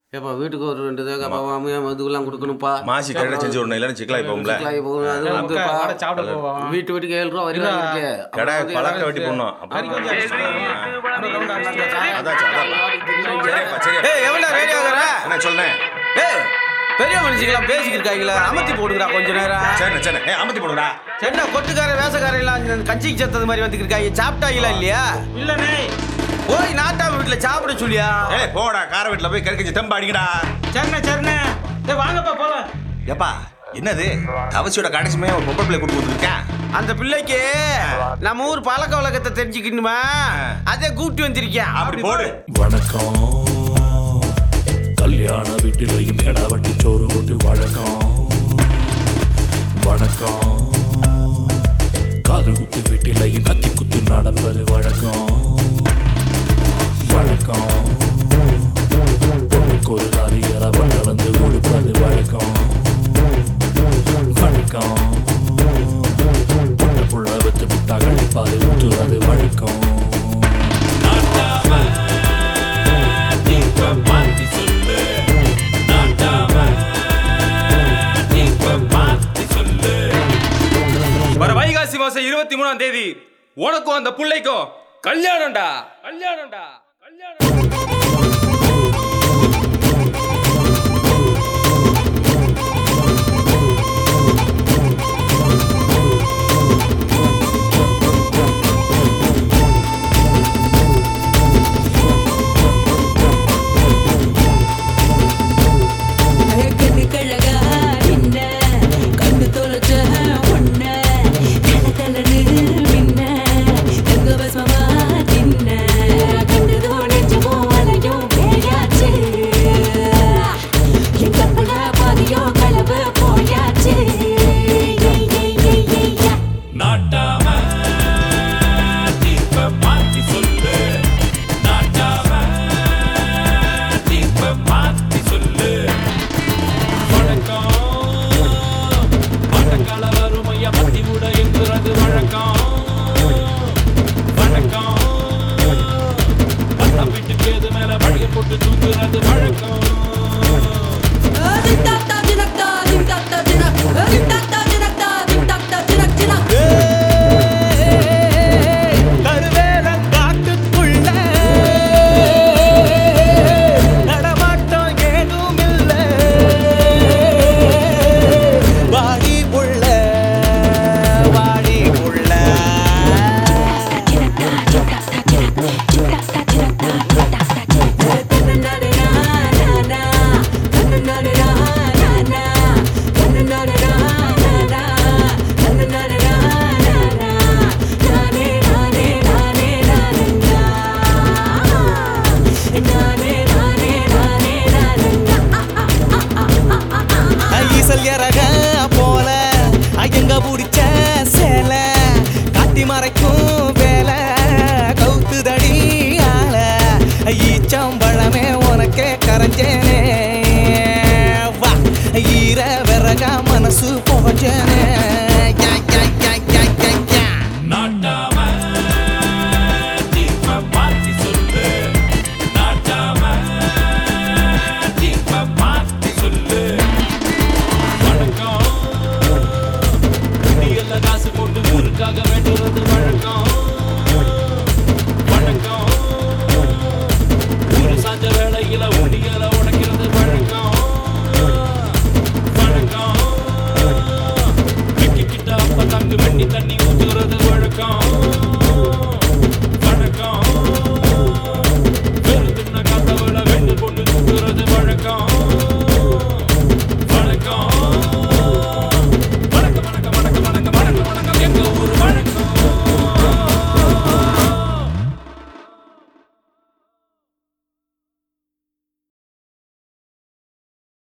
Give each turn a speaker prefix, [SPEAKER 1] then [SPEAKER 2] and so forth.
[SPEAKER 1] ஏப்பா வீட்டுக்கு ஒரு ரெண்டு தேங்காய் மாமியார் இதுக்கெல்லாம் கொடுக்கணும்ப்பா
[SPEAKER 2] மாசி கரெக்டாக செஞ்சு விடணும் இல்லைன்னு சிக்கலாகி போகும்ல
[SPEAKER 1] சிக்கலாகி போகும். அது வந்துப்பா
[SPEAKER 3] வாடா, சாப்பிட போவோம்
[SPEAKER 1] வீட்டு வீட்டுக்கு ஏழு ரூபா வரி இருக்கு
[SPEAKER 2] கடை பழக்க வெட்டி போடணும்
[SPEAKER 3] கறி கொஞ்சம் extra வேணும். அப்புறம் round ஆ அடிச்சுக்கலாம்.
[SPEAKER 2] அதாச்சு அதான் சரிப்பா சரி
[SPEAKER 1] ஏய் எவ்வளோ ரெடி ஆகுற
[SPEAKER 2] என்ன சொன்னேன்
[SPEAKER 1] ஏய் பெரிய மனுஷங்களாம் பேசிக்கிட்டு இருக்காங்களா அமர்த்தி போடுங்கடா கொஞ்ச நேரம்
[SPEAKER 2] சரி சரி ஏ அமர்த்தி போடுடா
[SPEAKER 1] என்ன கொட்டுக்கார வேசக்கார எல்லாம் இந்த கஞ்சிக்கு செத்தது மாதிரி வந்துட்டு இருக்காங்க சாப்பிட்டாங்களா இல்லையா
[SPEAKER 3] இல்லண்ணே
[SPEAKER 1] போய் நாட்டாம வீட்டுல சாப்பிட சொல்லியா
[SPEAKER 2] ஏ போடா கார வீட்டில் போய் கறி கஞ்சி தெம்பு அடிக்கடா
[SPEAKER 3] சரிண்ணே சரிண்ணே ஏய் வாங்கப்பா போலாம்
[SPEAKER 2] ஏப்பா என்னது தவசியோட கடைசிமே ஒரு பொம்பளை பிள்ளை கொடுத்து கொடுத்துருக்கேன்
[SPEAKER 1] அந்த பிள்ளைக்கு நம்ம ஊர் பழக்க வழக்கத்தை தெரிஞ்சுக்கணுமா அதே கூப்பிட்டு வந்திருக்கேன்
[SPEAKER 2] அப்படி போடு
[SPEAKER 4] வணக்கம் கல்யாண வீட்டிலையும் கிடாவட்டி சோறு போட்டு வழக்கம் வணக்கம் காது குத்து வீட்டிலையும் கத்தி குத்து நடப்பது வழக்கம் வழக்கம் பொண்ணுக்கு ஒரு காரியரா கலந்து கொடுப்பது வழக்கம் வழக்கம் பொண்ணு புள்ள வச்சு முட்டா கழிப்பாது ஊற்றுறது வழக்கம்
[SPEAKER 5] வர வைகாசி மாசம் இருபத்தி மூணாம் தேதி உனக்கும் அந்த புள்ளைக்கும் கல்யாணம்டா கல்யாணம்டா கல்யாணம்
[SPEAKER 6] கண்ணு கழகா நின்ன கண்ணு தொலைச்ச ஒன்ன தல தலன்னு மின்ன தங்க பஸ்மமா தின்ன கண்டதோ நெஞ்சமோ அலையும் பேயாச்சு என் கப்பல பாதியோ களவு போயாச்சு ஏய், ஏய், ஏய், ஏய், ஏய், யா.
[SPEAKER 4] நாட்டாம தீப மாத்தி சொல்லு நாட்டாம தீப மாத்தி சொல்லு வணக்கம் வணக்கால வறுமைய மத்தி விட என்கிறது வழக்கம் வணக்கம் பட்டம் வீட்டுக்கு எது மேல பழைய போட்டு தூங்குறது வழக்கம்
[SPEAKER 6] Dim tak tak jinak tak, dim tak tak jinak, dim tak tak jinak tak, dim tak tak jinak jinak.
[SPEAKER 1] கருவேல காட்டுக்குள்ள நடமாட்டம் ஏதும் இல்ல வாடி புள்ள வாடி புள்ள ஈசல் இறக போல ஐயங்க பிடிச்ச சேலை காட்டி மறைக்கும் வேலை கவுத்துதடி ஆள ஈச்சம்பழமே உனக்கே கரைஞ்சேனே வா ஈர விறகா மனசு போச்சேனே யா, யா, யா, யா, யா, யா.
[SPEAKER 4] நாட்டாம தீப மாத்தி சொல்லு நாட்டாம தீப மாத்தி சொல்லு வணக்கம் குடியல்ல காசு போட்டு ஊருக்காக வேண்டுறது வழக்கம் வணக்கம் ஊரு சாஞ்ச வேளையில உண்டியல உடைக்கிறது வழக்கம் வணக்கம் வெட்டிக்கிட்ட அப்ப தங்கு வெண்ணி தண்ணி ஊத்துறது வழக்கம் வணக்கம் வெறுத்துன கதவுல வெண்டு பொண்ணு தூக்குறது வழக்கம்